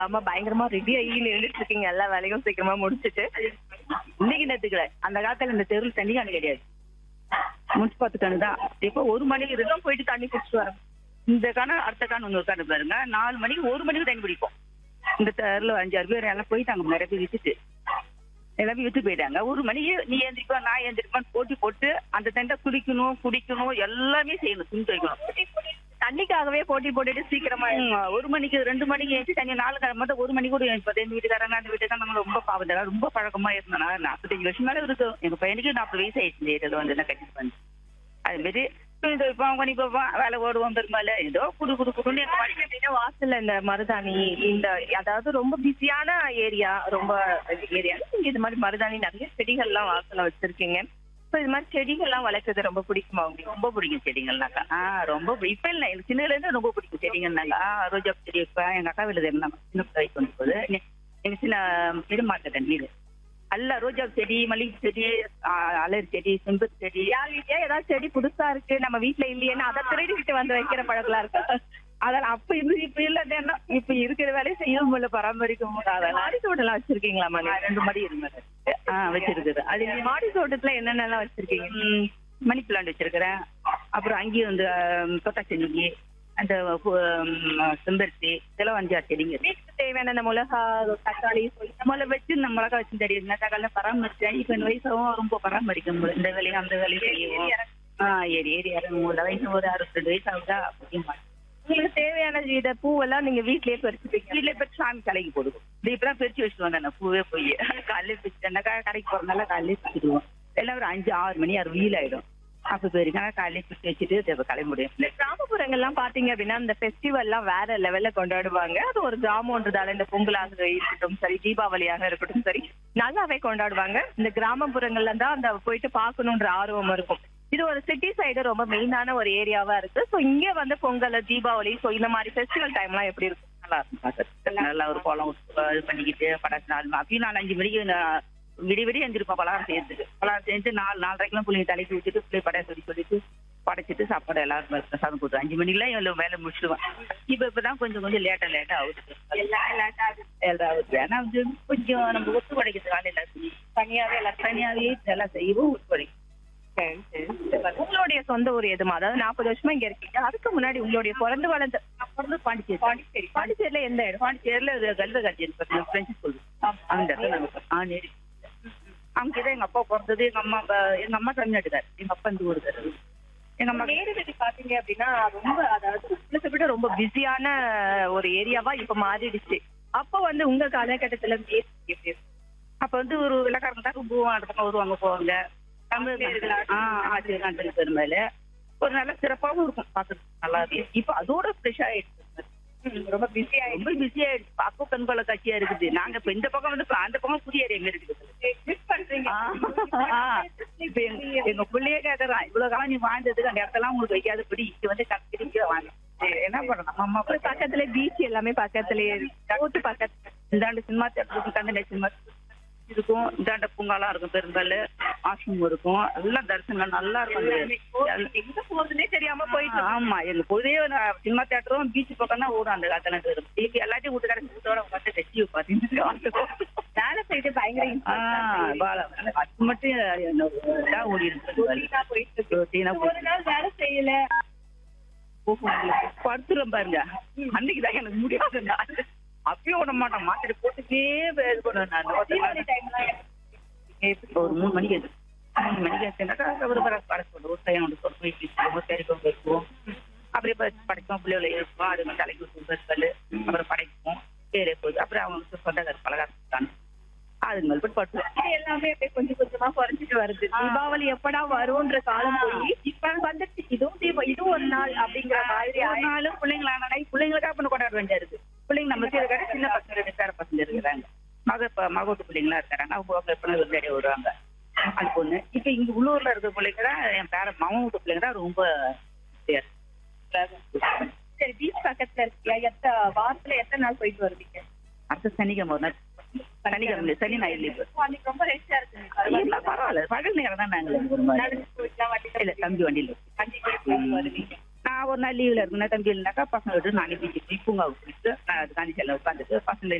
ஆமா பயங்கரமா ரெடி ஆகி நின்றுட்டு இருக்கீங்க எல்லா வேலையும் சீக்கிரமா முடிச்சிட்டு இன்னைக்கு நேத்துக்கல அந்த காலத்துல இந்த தெருவில் தண்ணி காணு கிடையாது முனிசிபாலிட்டி கணு தான் இப்போ ஒரு மணிக்கு இருக்கும் போயிட்டு தண்ணி குடிச்சிட்டு வரோம் இந்த காண அடுத்த காண இன்னொரு காணு பாருங்க நாலு மணிக்கு ஒரு மணிக்கு தண்ணி பிடிப்போம் இந்த தெருல அஞ்சாறு பேர் எல்லாம் போயிட்டாங்க நிறைய பேர் வித்துட்டு எல்லாமே வித்து போயிட்டாங்க ஒரு மணிக்கு நீ ஏந்திரிப்பா நான் ஏந்திரிப்பான்னு போட்டி போட்டு அந்த தண்டை குடிக்கணும் குடிக்கணும் எல்லாமே செய்யணும் துணி துவைக்கணும் தண்ணிக்காகவே போட்டி போட்டுட்டு சீக்கிரமா ம், ஒரு மணிக்கு ரெண்டு மணிக்கு ஏஞ்சி தண்ணி நாலு காலம் மட்டும் ஒரு மணிக்கு கூட இப்போ எங்க வீட்டுக்காரங்க அந்த வீட்டுக்காரங்க நாங்க ரொம்ப பாவம் இதெல்லாம் ரொம்ப பழக்கமா இருந்தோம் நான் நாற்பத்தஞ்சு வருஷம் மேல இருக்கு எங்க பையனுக்கு நாற்பது வயசு ஆயிடுச்சு இந்த ஏரியால வந்து என்ன கட்டிட்டு வந்து அது மாரி துணி துவைப்போம் பண்ணி போவோம் வேலை ஓடுவோம் பெரும்பாலும் ஏதோ குடு குடு குடுன்னு எங்க வாழ்க்கை அப்படின்னா வாசல்ல இந்த மருதாணி இந்த அதாவது ரொம்ப பிஸியான ஏரியா ரொம்ப ஏரியா நீங்க இது மாதிரி மருதாணி நிறைய செடிகள்லாம் வாசல்ல வச்சிருக்கீங்க இப்போ இது மாதிரி செடிகள்லாம் வளர்க்கறது ரொம்ப பிடிக்குமா உங்களுக்கு ரொம்ப பிடிக்கும் செடிங்கள்னாக்கா ஆ ரொம்ப பி- இப்ப இல்ல எனக்கு சின்னதுல இருந்து ரொம்ப பிடிக்கும் செடிங்கள்னாக்கா ஆ, ரோஜா செடி வைப்பேன் எங்க அக்கா வீடு இருந்தாங்க சின்ன பிள்ளை கொண்டு போகுது எங்க- எங்க சின்ன இது மார்க்கெட் வீடு அல்ல ரோஜா செடி மல்லிகை செடி ஆ, அலர் செடி செம்பருத்தி செடி யார் வீட்லயா ஏதாவது செடி புதுசா இருக்கு நம்ம வீட்ல இல்லையேன்னு அதை திருடிக்கிட்டு வந்து வைக்கிற பழக்கலாம் இருக்கு அதெல்லாம் அப்ப இருந்து இப்ப இல்ல என்ன இப்ப இருக்கிற வேலையை செய்யவும் முடியல பராமரிக்க முடியல அதெல்லாம் மாடி தோட்டம்லாம் வச்சிருக்கீங்களா ஆ, மணி ரெண்டு மடி இருந்தது ஆ வச்சிருக்குது அது மாடி தோட்டத்துல என்னென்னலாம் வச்சிருக்கீங்க ம், மணி பிளான்ட் வச்சிருக்கிறேன் அப்புறம் அங்கேயும் வந்து தொட்டா செடிங்க அந்த பூ, ம், செம்பருத்தி இதெல்லாம் அஞ்சாறு செடிங்க இருக்கு. வீட்டுக்கு தேவையான இந்த மிளகா தக்காளி சொல்லி நம்மள வச்சு இந்த மிளகா வச்சு செடி இருந்தா தக்காளி பராமரிச்சேன் இப்ப இந்த வயசாவும் ரொம்ப பராமரிக்க முடியல இந்த வேலையும் அந்த வேலையும் செய்யவும் ஆ ஏறி ஏறி இறங்கும் இந்த வயசு ஒரு அறுபத்தெண்டு வயசு ஆகுதா முடிய மாட்டேன் உங்களுக்கு தேவையான இத பூவெல்லாம் நீங்க வீட்லயே பறிச்சுப்பீங்க வீட்டுல போய் சாமி கலைக்கு போடுவோம் இது இப்பதான் பிரிச்சு வச்சுட்டு வந்தேன் நான் பூவே போய் காலையில பிரிச்சுட்டேன்னாக்கா கடைக்கு போறதுனால காலையில பிரிச்சுடுவோம் எல்லாம் ஒரு அஞ்சு ஆறு மணி ஆறு வெயில் ஆயிடும் அப்ப போயிருக்காங்க காலையில பிரிச்சு வச்சுட்டு இப்ப கிளம்ப முடியும் இந்த கிராமப்புறங்கள்லாம் பாத்தீங்க அப்படின்னா இந்த ஃபெஸ்டிவல்லாம் வேற லெவல்ல கொண்டாடுவாங்க அது ஒரு கிராமம்ன்றதால இந்த பொங்கலாக இருக்கட்டும் சரி தீபாவளியாக இருக்கட்டும் சரி நல்லாவே கொண்டாடுவாங்க இந்த கிராமப்புறங்கள்ல தான் அந்த போயிட்டு பார்க்கணுன்ற ஆர்வம் இருக்கும் இது ஒரு சிட்டி சைடு ரொம்ப மெயினான ஒரு ஏரியாவா இருக்கு சோ இங்க வந்து பொங்கல் தீபாவளி சோ இந்த மாதிரி ஃபெஸ்டிவல் டைம்லாம் எப்படி இருக்கும் நல்லா இருக்கும் பாக்குறதுக்கு நல்லா ஒரு குளம் விட்டு இது பண்ணிக்கிட்டு படாச்சு நாலு அப்பயும் நாலு அஞ்சு மணிக்கு நான் விடி விடி எழுந்திருப்போம் பலகாரம் செய்யறதுக்கு பலகாரம் செஞ்சு நாலு நாலரைக்கெல்லாம் பிள்ளைங்க தலைக்கு வச்சுட்டு பிள்ளை படைய சொல்லி சொல்லிட்டு படைச்சிட்டு சாப்பாடு எல்லாரும் சாதம் கொடுத்து அஞ்சு மணிக்கெல்லாம் எல்லாம் வேலை முடிச்சிடுவேன் இப்ப இப்பதான் கொஞ்சம் கொஞ்சம் லேட்டா லேட்டா ஆகுது லேட்டா ஆகுது ஏன்னா வந்து கொஞ்சம் நம்ம ஒத்து படைக்கிறது வேலை எல்லாத்தையும் தனியாவே எல்லாம் தனியாவே எல்லாம் செய்யவும் ஒத்து படைக்கும் உங்களுடைய சொந்த ஊர் எதுமா அதாவது நாற்பது வருஷமா இங்க இருக்கீங்க அதுக்கு முன்னாடி உங்களுடைய பிறந்து வளர்ந்த அப்புறம் பாண்டிச்சேரி பாண்டிச்சேரி பாண்டிச்சேரியில எந்த இடம் பாண்டிச்சேரியில கல்வ காட்சி இருக்கு பிரெஞ்சு ஸ்கூல் அந்த இடத்துல நாங்க ஆ நேரி அங்கதான் எங்க அப்பா பிறந்தது எங்க அம்மா ப- எங்க அம்மா தமிழ்நாட்டுக்கார் எங்க அப்பா இந்த ஊருக்காரு எங்க அம்மா நேருவெளி பாத்தீங்க அப்படின்னா ரொம்ப அதாவது உங்களை விட ரொம்ப பிஸியான ஒரு ஏரியாவா இப்ப மாறிடுச்சு அப்ப வந்து உங்க காலகட்டத்துல இருந்து எப்படி இருக்கு? அப்ப வந்து ஒரு வெள்ளக்காரங்க தான் கும்புவோம் அடுத்த பக்கம் வருவாங்க போவாங்க தமிழ் ஆ ஆசிரியர் நாட்டில் பெருமையில ஒரு நல்ல சிறப்பாகவும் இருக்கும் பாக்குறதுக்கு நல்லா இருக்கு இப்ப அதோட ஃப்ரெஷ் ஆயிடுச்சு ரொம்ப பிஸியா ரொம்ப பிஸி ஆயிடுச்சு பார்க்க கண்கொள்ள காட்சியா இருக்குது நாங்க இப்ப இந்த பக்கம் வந்து இப்ப அந்த பக்கம் புதிய ஏரியா இருக்குது மிஸ் பண்றீங்க ஆ, ஆ. இப்ப எங்க- எங்க பிள்ளையே கேக்குறான் இவ்வளவு காலம் நீ வாழ்ந்ததுக்கு அந்த இடத்தெல்லாம் உங்களுக்கு வைக்காதபடி இங்க வந்து கத்திரிக்க வாங்க சரி, என்ன பண்ணணும் நம்ம அம்மா ஒரு அப்பா பக்கத்துல பீச் எல்லாமே பக்கத்துலயே இருக்கு ஊத்து பக்கத்துல இந்தாண்டு சினிமா தேட்டர் கந்தனை சினிமா இருக்கும் இந்தாண்ட பூங்காலாம் இருக்கும் பெரும்பாலு வாஷ்ரூம் இருக்கும் எல்லாம் தரிசனம் நல்லா இருக்கும் அந்த- எங்க போகுதுன்னே தெரியாம போயிட்டு ஆமா எங்க பொழுதே நான் சினிமா தேட்டரும் பீச் பக்கம் தான் ஓடும் அந்த காலத்துல இருந்து டிவி எல்லாத்தையும் வீட்டுக்கார வீட்டோட உட்காந்து டெஸ்டிவ் பாத்தீங்கன்னா வேலை செய்து பயங்கர ஆஹ் பாலா, அது மட்டும் என்ன இதா ஓடி இருக்கு இன்ட்ரெஸ்டா போயிட்டு இருக்கு ரொட்டீனா ஒரு நாள் வேலை செய்யல படுத்துறேன் பாருங்க அன்னைக்கு தான் எனக்கு முடியாத நாள் அப்பயும் விட மாட்டேன் மாத்திரை போட்டுக்கே இது பண்ணுவேன் தீபாவளி நான் டைம்லாம் ஒரு மூணு மணிக்கு எது மூணு மணிக்கு எடுத்துனாக்கா ஒரு படம் படைச்சு போடுவோம் ஒரு டைம் ஒன்று போய் பேசுவோம் சரிக்கும் பேசுவோம் அப்படியே ப- படைப்போம் பிள்ளைகளை எழுப்போம் அது மாதிரி தலைக்கு ஊற்றும் பெருக்கல் அப்புறம் படைப்போம் பேரே போகுது அப்புறம் அவங்க சொந்தக்கார பலகாரம் அதுக்கு மேல் போய் படுத்துவோம் இது எல்லாமே அப்படியே கொஞ்சம் கொஞ்சமா குறைஞ்சிட்டு வருது தீபாவளி எப்படா வரும்ன்ற காலம் போய் இப்ப வந்துட்டு இதுவும் தீபா இதுவும் ஒரு நாள் அப்படிங்கிற மாதிரி ஒரு நாளும் பிள்ளைங்களான பிள்ளைங்களுக்காக பண்ண கொண்டாட வேண்டியா இருக்கு பிள்ளைங்க நம்ம சீர கடை சின்ன பசங்க ரெண்டு பேர பசங்க இருக்கிறாங்க மக இப்ப மகோட்டு பிள்ளைங்களா இருக்கிறாங்க அவங்க அவங்க எப்ப விளையாடி வருவாங்க அது பொண்ணு இப்ப இங்க உள்ளூர்ல இருக்க பிள்ளைங்க தான் என் பேர மாமன் வீட்டு பிள்ளைங்க தான் ரொம்ப இதா இருக்கு. சரி பீச் பக்கத்துல இருக்கியா எத்த வாரத்துல எத்தனை நாள் போயிட்டு வருவீங்க அடுத்த சனிக்கிழமை ஒரு நாள் சனிக்கிழமை சனி ஞாயிறு லீவு அன்னைக்கு ரொம்ப ரெஸ்டா இருக்கு இல்ல பரவாயில்ல பகல் நேரம் தான் நாங்க நடந்து போயிக்கலாம் வண்டியில இல்ல தம்பி வண்டியில வண்டி போயிட்டு வருவீங்க நான் ஒரு நாள் லீவ்ல இருக்குன்னா தம்பி இல்லைனாக்கா பசங்க விட்டு நானே பீச்சுக்கு போய் பூங்காவுக்கு போயிட்டு நான் அது காந்தி செல்ல உட்காந்துட்டு பசங்களை